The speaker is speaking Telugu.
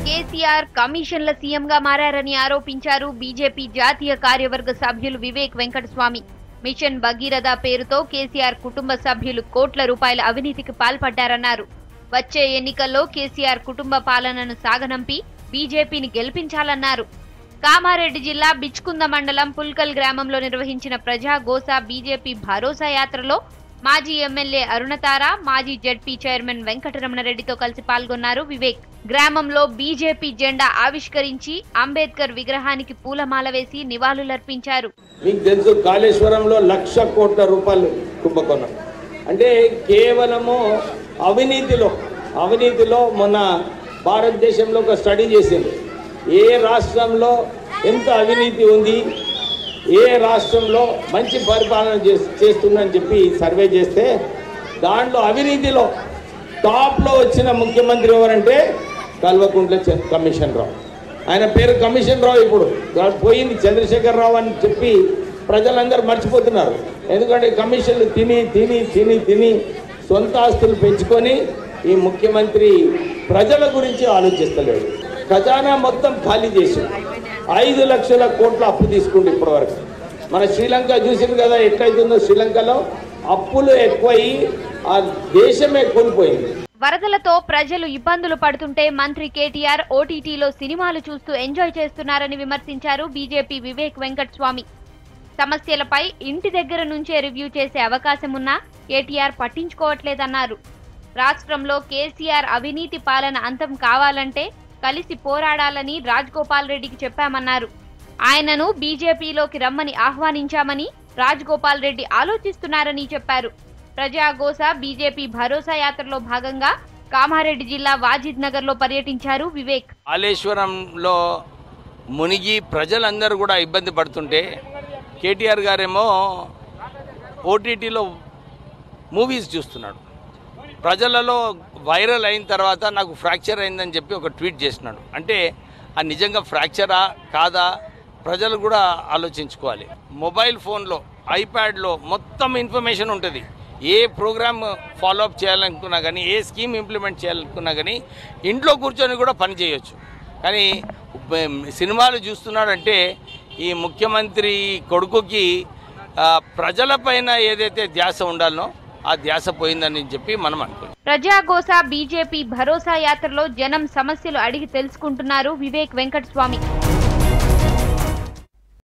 కేసీఆర్ కమిషన్ల సీఎంగా మారారని ఆరోపించారు బీజేపీ జాతీయ కార్యవర్గ సభ్యులు వివేక్ వెంకటస్వామి మిషన్ భగీరథ పేరుతో కేసీఆర్ కుటుంబ సభ్యులు కోట్ల రూపాయల అవినీతికి పాల్పడ్డారన్నారు వచ్చే ఎన్నికల్లో కేసీఆర్ కుటుంబ పాలనను సాగనంపి బీజేపీని గెలిపించాలన్నారు కామారెడ్డి జిల్లా బిచ్కుంద మండలం పుల్కల్ గ్రామంలో నిర్వహించిన ప్రజా గోసా బీజేపీ భరోసా యాత్రలో మాజీ ఎమ్మెల్యే అరుణతార మాజీ జడ్పీ చైర్మన్ వెంకటరమణరెడ్డితో కలిసి పాల్గొన్నారు వివేక్ గ్రామంలో బీజేపీ జెండా ఆవిష్కరించి అంబేద్కర్ విగ్రహానికి పూలమాల వేసి నివాళులర్పించారు మీకు తెలుసు కాళేశ్వరంలో లక్ష కోట్ల రూపాయలు కుంభకోణం అంటే కేవలము అవినీతిలో అవినీతిలో మొన్న భారతదేశంలో ఒక స్టడీ చేసింది ఏ రాష్ట్రంలో ఎంత అవినీతి ఉంది ఏ రాష్ట్రంలో మంచి పరిపాలన చేస్- చేస్తుందని చెప్పి సర్వే చేస్తే దాంట్లో అవినీతిలో టాప్లో వచ్చిన ముఖ్యమంత్రి ఎవరంటే కల్వకుంట్ల చ- కమిషన్ రావు ఆయన పేరు కమిషన్ రావు ఇప్పుడు దా- పోయింది చంద్రశేఖర్ రావు అని చెప్పి ప్రజలందరూ మర్చిపోతున్నారు ఎందుకంటే కమిషన్లు తిని తిని తిని తిని సొంత ఆస్తులు పెంచుకొని ఈ ముఖ్యమంత్రి ప్రజల గురించి ఆలోచిస్తలేడు ఖజానా మొత్తం ఖాళీ చేసి ఐదు లక్షల కోట్ల అప్పు తీసుకుంటే ఇప్పటివరకు మన శ్రీలంక చూసింది కదా ఎట్లయితుందో శ్రీలంకలో అప్పులు ఎక్కువయి ఆ దేశమే కోల్పోయింది వరదలతో ప్రజలు ఇబ్బందులు పడుతుంటే మంత్రి కేటీఆర్ ఓటీటీలో సినిమాలు చూస్తూ ఎంజాయ్ చేస్తున్నారని విమర్శించారు బీజేపీ వివేక్ వెంకటస్వామి సమస్యలపై ఇంటి దగ్గర నుంచే రివ్యూ చేసే అవకాశం ఉన్నా కేటీఆర్ పట్టించుకోవట్లేదన్నారు రాష్ట్రంలో కేసీఆర్ అవినీతి పాలన అంతం కావాలంటే కలిసి పోరాడాలని రాజ్గోపాల్ రెడ్డికి చెప్పామన్నారు ఆయనను బీజేపీలోకి రమ్మని ఆహ్వానించామని రాజ్గోపాల్ రెడ్డి ఆలోచిస్తున్నారని చెప్పారు ప్రజాగోస బీజేపీ భరోసా యాత్రలో భాగంగా కామారెడ్డి జిల్లా వాజిద్ నగర్ లో పర్యటించారు వివేక్ కాళేశ్వరంలో మునిగి ప్రజలందరూ కూడా ఇబ్బంది పడుతుంటే కేటీఆర్ గారేమో ఓటీటీలో మూవీస్ చూస్తున్నాడు ప్రజలలో వైరల్ అయిన తర్వాత నాకు ఫ్రాక్చర్ అయిందని చెప్పి ఒక ట్వీట్ చేసినాడు అంటే ఆ నిజంగా ఫ్రాక్చరా కాదా ప్రజలు కూడా ఆలోచించుకోవాలి మొబైల్ ఫోన్లో ఐప్యాడ్లో మొత్తం ఇన్ఫర్మేషన్ ఉంటుంది ఏ ప్రోగ్రామ్ ఫాలోఅప్ చేయాలనుకున్నా కానీ ఏ స్కీమ్ ఇంప్లిమెంట్ చేయాలనుకున్నా కానీ ఇంట్లో కూర్చొని కూడా పని చేయొచ్చు కానీ బ- సినిమాలు చూస్తున్నాడంటే ఈ ముఖ్యమంత్రి కొడుకుకి ఆ, ప్రజలపైన ఏదైతే ధ్యాస ఉండాలనో ఆ ధ్యాస పోయిందని చెప్పి మనం అనుకోవాలి ప్రజాగోస బీజేపీ భరోసా యాత్రలో జనం సమస్యలు అడిగి తెలుసుకుంటున్నారు వివేక్ వెంకటస్వామి